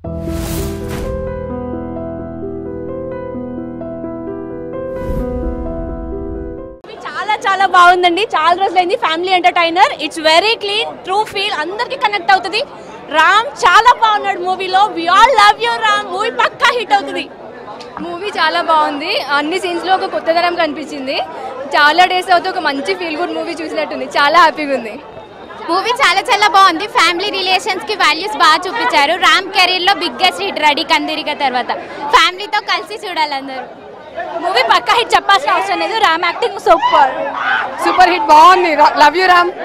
చాలా చాలా బాగుందండి చాలా రోజులైంది family entertainer it's very clean true feel అందరికి కనెక్ట్ అవుతుంది రామ్ చాలా బాగున్నాడు మూవీలో we all love you Ram movie పక్కా హిట్ అవుతుంది మూవీ చాలా బాగుంది అన్ని సీన్స్ లో ఒక కొత్తదనం కనిపించింది చాలా డేస్ అవుతూ ఒక మంచి ఫీల్ గుడ్ మూవీ చూసినట్టుంది చాలా హ్యాపీగా ఉంది మూవీ చాలా చాలా బాగుంది ఫ్యామిలీ రిలేషన్స్ కి వాల్యూస్ బాగా చూపించారు రామ్ కెరీర్ లో బిగ్గెస్ట్ హిట్ రెడీ కందిరిక తర్వాత ఫ్యామిలీతో కలిసి చూడాలి అందరూ మూవీ పక్కా హిట్ చెప్పాల్సిన అవసరం లేదు Ram acting super super hit బాగుంది love you Ram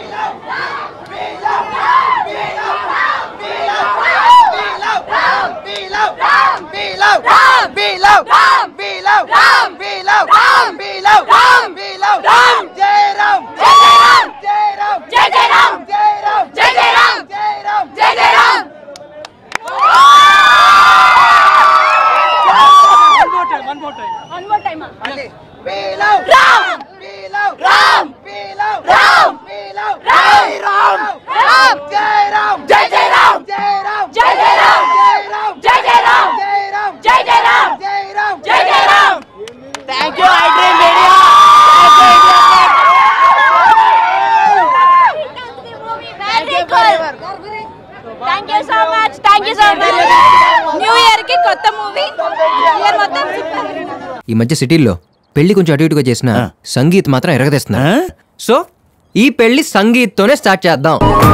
one more time thank you so much thank you so much new year కి కొత్త మూవీ ఇయర్ మొత్తం సూపర్ ఈ మధ్య సిటీల్లో పెళ్లి కొంచెం అటు ఇటుగా చేసిన సంగీత్ మాత్రం ఎరగదీస్తున్నారు సో ఈ పెళ్లి సంగీత్తోనే స్టార్ట్ చేద్దాం